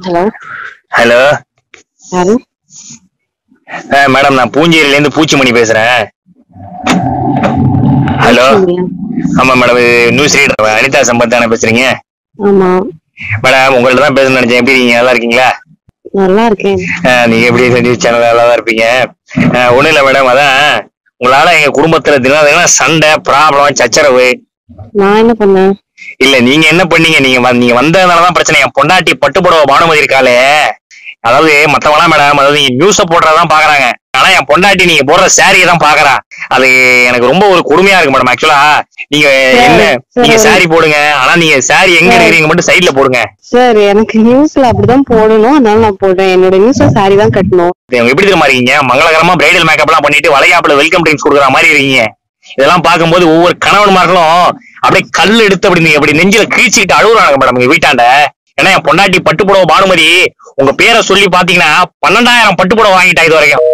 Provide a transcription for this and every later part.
Hello hello யாரு madam நான் பூஞ்சேரியில இருந்து பூச்சிமணி பேசுறேன் ஹலோ ஆமா madam news reader Anitha Sampath தானே பேசுறீங்க ஆமா மேடம் உங்கள்ட்ட தான் பேசணும்னு நினைச்சேன் எப்படி இருக்கீங்க நல்லா இருக்கீங்களா நல்லா இருக்கேன் அஹ், நீங்க எப்படி நியூஸ் சேனல் நல்லா தான் இருப்பீங்க அஹ், ஒண்ணும் இல்ல மேடம் அதான் உங்களால எங்க குடும்பத்துல தினம் தினம் சண்டை ப்ராப்ளம் சச்சரவு நான் என்ன பண்ணேன் இல்ல நீங்க என்ன பண்ணீங்க நீங்க வ- நீங்க வந்ததுனாலதான் பிரச்சனை என் பொண்டாட்டி பட்டுப்புடவை பானுமதி இருக்காளே அதாவது மத்தவங்களாம் மேடம் அதாவது நீங்க நியூஸ போடுறதான் பாக்குறாங்க ஆனா என் பொண்டாட்டி நீங்க போடுற சாரியை தான் பாக்குறா அது எனக்கு ரொம்ப ஒரு கொடுமையா இருக்கு மேடம் ஆக்சுவலா நீங்க என்ன சரி. நீங்க சாரி போடுங்க ஆனா நீங்க சாரி எங்க எடுக்கிறீங்க மட்டும் சைடுல போடுங்க சார் எனக்கு நியூஸ்ல அப்படிதான் போடணும் அதனால நான் போடுறேன் என்னோட நியூஸ்ல சாரி தான் கட்டணும் இவங்க எப்படி தெரியுமா இருக்கீங்க மங்களகரமா பிரைடல் மேக்கப் எல்லாம் பண்ணிட்டு வளையாப்புல வெல்கம் ட்ரிங்க்ஸ் கொடுக்குற மாதிரி இருக்கீங்க இதெல்லாம் பார்க்கும்போது ஒவ்வொரு கணவன்மார்களும் அப்படியே கல் எடுத்து அப்படி நீங்க அப்படி நெஞ்சில கிழிச்சுக்கிட்டு அழுகுறாங்க மேடம் எங்க வீட்டாண்ட ஏன்னா என் பொண்டாட்டி பட்டுப்புடவை பானுமதி உங்க பேரை சொல்லி பாத்தீங்கன்னா பன்னெண்டாயிரம் பட்டுப்புடவை வாங்கிட்டா இது வரைக்கும்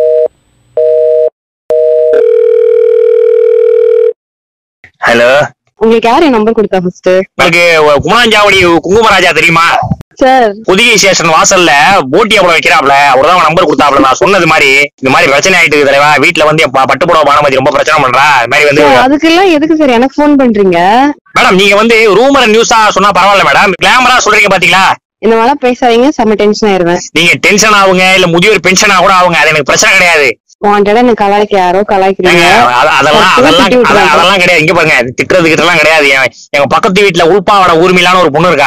ஹலோ உங்களுக்கு யார் என் நம்பர் கொடுத்தா ஃபர்ஸ்ட் உங்களுக்கு குமாரஞ்சாவடி குங்குமராஜா தெரியுமா சார் புதிய ஸ்டேஷன் வாசல்ல போட்டி அவ்வளவு வைக்கிறாப்ல அவர்தான் நம்பர் கொடுத்தாப்ல நான் சொன்னது மாதிரி இந்த மாதிரி பிரச்சனை ஆயிட்டு இருக்கு தலைவா வீட்டுல வந்து என் ப- பட்டுப்புடவை பானுமதி ரொம்ப பிரச்சனை பண்றா இது மாதிரி வந்து சார் அதுக்கெல்லாம் எதுக்கு சார் எனக்கு ஃபோன் பண்றீங்க மேடம் நீங்க வந்து ரூமர் நியூஸா சொன்னா பரவாயில்ல மேடம் கிளாமரா சொல்றீங்க பாத்தீங்களா இந்த மாதிரிலாம் பேசாதீங்க செம்ம டென்ஷன் ஆயிருவேன் நீங்க டென்ஷன் ஆகுங்க இல்ல முதியோர் பென்ஷனா கூட ஆகுங்க அது எனக்கு பிரச்சனை கிடையாது வாண்டடா எனக்கு கலாய்க்க யாரோ கலாய்க்கிறீங்க ஏங்க, அத- அதெல்லாம் சத்தமா அதெல்லாம் திட்டி அத- விட்டுறாங்க. அதெல்லாம் கிடையாது இங்க பாருங்க திட்டுறது கிட்டலாம் கிடையாது என்- எங்க பக்கத்து வீட்டுல உள்பாவோட ஊர்மிலான ஒரு பொண்ணு இருக்கா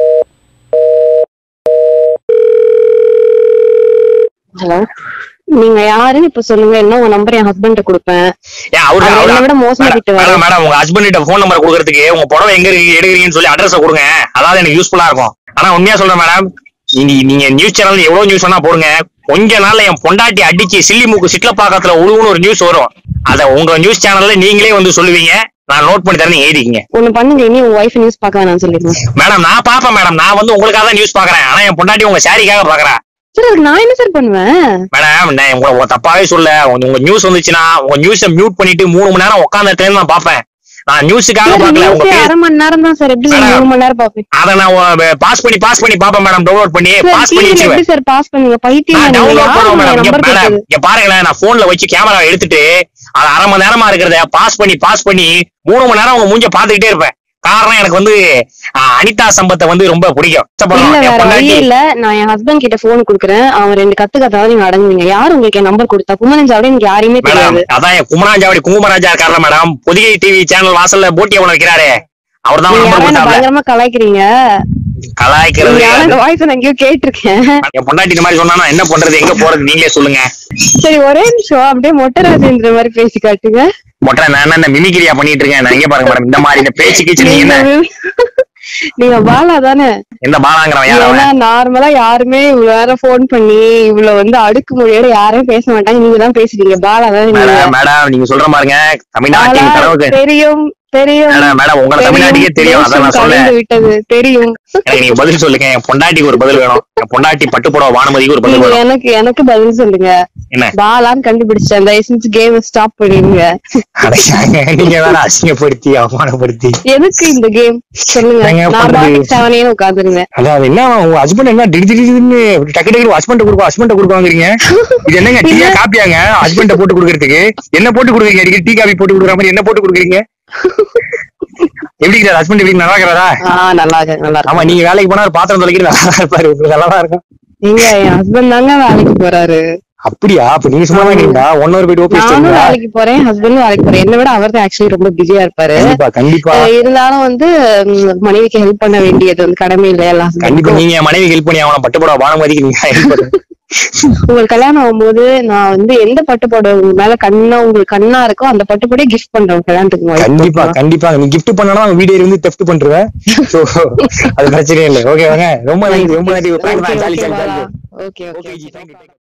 ஹலோ நீங்க யாருன்னு இப்ப சொல்லுங்க என்ன உங்க நம்பர் என் ஹஸ்பண்ட் கொடுப்பேன் ஏன் அவரு அவர் அவரு- என்னை விட மோசமா மேடம், திட்டுவாரு. மேடம், மேடம் உங்க ஹஸ்பண்ட் கிட்ட போன் நம்பர் கொடுக்கறதுக்கு உங்க புடவை எங்க இருக்கு எடுக்கிறீங்கன்னு சொல்லி அட்ரஸ் கொடுங்க அதாவது எனக்கு யூஸ்ஃபுல்லா இருக்கும் ஆனா உண்மையா சொல்றேன் மேடம் நீங்க நீங்க நியூஸ் சேனல் எவ்வளவு நியூஸ் வேணா போடுங்க கொஞ்ச நாள்ல என் பொண்டாட்டி அடிச்சு சில்லி மூக்கு சிட்ல பாக்கத்துல உழுவுன்னு ஒரு நியூஸ் வரும் அத உங்க நியூஸ் சேனல்ல நீங்களே வந்து சொல்லுவீங்க நான் நோட் பண்ணி தரேன் நீங்க எழுதிக்கங்க ஒண்ணு பண்ணுங்க இனி உங்க ஒய்ஃப் நியூஸ் பார்க்க வேணாம்னு சொல்லிருங்க மேடம் நான் பாப்பேன் மேடம் நான் வந்து உங்களுக்காக தான் நியூஸ் பாக்குறேன் ஆனா என் பொண்டாட்டி உங்க சாரிக்காக பாக்குறேன் சார் அதுக்கு நான் என்ன சார் பண்ணுவேன் மேடம் நான் உங்களை உங்களை தப்பாவே சொல்ல உங்க உங்க நியூஸ் வந்துச்சுன்னா உங்க நியூஸ மியூட் பண்ணிட்டு மூணு மணி நேரம் உட்காந்த இடத்துல நான் பாப்பேன் நான் நியூஸுக்காக சார் பாக்கல உங்க நியூஸே பேர் அரை மணி நேரம் தான் சார் எப்படி சார் மேடம். மூணு மணி நேரம் பாப்பேன் அத நான் பாஸ் பண்ணி பாஸ் பண்ணி பாப்பேன் மேடம் டவுன்லோட் பண்ணி சார் பாஸ் பண்ணி டிவில வச்சிருவேன் எப்படி சார் பாஸ் பண்ணுவீங்க பைத்தியம் நான் நீங்க டவுன்லோட் யார் பண்ணுவேன் உங்க மேடம் இங்க நம்பர் மேடம் கொடுத்தது இங்க பாருங்களேன் நான் போன்ல வச்சு கேமரா எடுத்துட்டு அது அரை மணி நேரமா இருக்கிறத பாஸ் பண்ணி பாஸ் பண்ணி மூணு மணி நேரம் உங்க மூஞ்ச பாத்துக்கிட்டே இருப்பேன் காரணம் எனக்கு வந்து ஆ, அனிதா சம்பத்தை வந்து ரொம்ப பிடிக்கும் இல்ல என் வேற வழி பொண்டாட்டி- இல்ல நான் என் ஹஸ்பண்ட் கிட்ட போன் குடுக்குறேன் அவன் ரெண்டு கத்து கத்தாவது நீங்க அடங்குவீங்க யார் உங்களுக்கு என் நம்பர் கொடுத்தா குமரஞ்சாவோட எனக்கு யாரையுமே மேடம் தெரியாது அதான் என் குமராஜாவடி குங்குமராஜா இருக்கார்ல மேடம் பொதிகை டிவி சேனல் வாசல்ல போட்டி அவனை வைக்கிறாரு அவர் தான் நீங்க நம்பர் யாரும் என்ன கொடுத்தாப்ல பயங்கரமா கலாய்க்கிறீங்க கலாய்க்கிறது நீங்க யாரும் வாய்ஸ் நான் எங்கேயோ கேட்டிருக்கேன் என் பொண்டாட்டி இந்த மாதிரி சொன்னா நான் என்ன பண்றது எங்க போறது நீங்களே சொல்லுங்க சரி ஒரே நிமிஷம் அப்படியே மொட்டை ராஜேந்திர மாதிரி பேசி காட்டுங்க மொட்டை நான் என்ன இந்த மிமிக்கிரியா பண்ணிட்டு இருக்கேன் நான் எங்க பாருங்க மேடம் இந்த மாதிரி இந்த பேச்சு கீச்சு நீங்க என்ன நீங்க நீங்க பாலா தானே எந்த பாலாங்கிறவன் யார் ஏன்னா அவன் நார்மலா யாருமே இவ்வளவு நேரம் போன் பண்ணி இவ்வளவு வந்து அடுக்கு மொழியோட யாரும் பேச மாட்டாங்க நீங்க தான் பேசுறீங்க பாலா தானே நீங்க மேடம் மேடம் நீங்க சொல்ற பாருங்க தமிழ்நாட்டின் பாலா, கனவுக்கு தெரியும் தெரியும் மேடம் மேடம் உங்களை தமிழ்நாட்டுக்கே தெரியும் அதான் நான் தேசம் சொல்றேன் கலைந்து விட்டது தெரியும் எனக்கு நீங்க பதில் சொல்லுங்க என் பொண்டாட்டிக்கு ஒரு பதில் வேணும் என் பொண்டாட்டி பட்டுப்புடவை வானுமதிக்கு ஒரு பதில் நீங்க வேணும் எனக்கு எனக்கு பதில் சொல்லுங்க என்ன பாலான்னு கண்டுபிடிச்சேன் தயவு செஞ்சு கேம் ஸ்டாப் பண்ணிடுங்க அடைச்சாங்க நீங்க வேற அசிங்கப்படுத்தி அவமானப்படுத்தி எதுக்கு இந்த கேம் சொல்லுங்க என்னங்க நான் பண்றது? பாட்டுக்கு செவனே உட்காந்துருங்க அதாவது என்ன உங்க ஹஸ்பண்ட் என்ன திடீர் திடீர்னு டக்கு டக்கு ஹஸ்பண்ட் கொடுப்போம் ஹஸ்பண்ட் கொடுப்பாங்கிறீங்க இது என்னங்க டீயா காப்பியாங்க ஹஸ்பண்ட போட்டு கொடுக்கறதுக்கு என்ன போட்டு கொடுக்குறீங்க அடிக்கடி டீ காபி போட்டு கொடுக்குற மாதிரி என்ன போட்டு கொடுக்குறீங்க எப்படி இருக்கிறார் ஹஸ்பண்ட் எப்படி நல்லா இருக்கிறாரா ஆஹ் நல்லா இருக்கு நல்லா இருக்கு ஆமா நீங்க வேலைக்கு போனா ஒரு பாத்திரம் தொலைக்கிற நல்லா இருப்பாரு உங்களுக்கு நல்லா தான் இருக்கும் நீங்க என் ஹஸ்பண்ட் தாங்க வேலைக்கு போறாரு அப்படியா அப்ப நீங்க சும்மா இருக்கீங்களா ஒன் ஹவர் போயிட்டு ஓபி நானும் வேலைக்கு போறேன் ஹஸ்பண்டும் வேலைக்கு போறேன் என்னை விட அவர் தான் ஆக்சுவலி ரொம்ப பிஸியா இருப்பாரு கண்டிப்பா கண்டிப்பா அஹ் இருந்தாலும் வந்து ம், மனைவிக்கு ஹெல்ப் பண்ண வேண்டியது வந்து கடமை இல்ல எல்லா கண்டிப்பா husband-க்கும். நீங்க என் மனைவி ஹெல்ப் பண்ணி அவன பட்டுப்பட வானமதிக்கு நீங்க help பண்ணுங்க. உங்களுக்கு கல்யாணம் ஆகும்போது நான் வந்து எந்த பட்டுப்பாடு உங்க மேல கண்ணா உங்களுக்கு கண்ணா இருக்கோ அந்த பட்டுப்பாடே கிஃப்ட் பண்றேன் உங்க கல்யாணத்துக்கு முன்னாடி. கண்டிப்பா கண்டிப்பா நீ கிஃப்ட் பண்ணனா வீடியோ வந்து தெஃப்ட் பண்றேன் சோ அது பிரச்சனை இல்லை ஓகே வாங்க ரொம்ப நன்றி ரொம்ப நன்றி Okay, ஜாலி okay, ஜாலி வாடா. Jolly Okay, okay. Okay ji thank you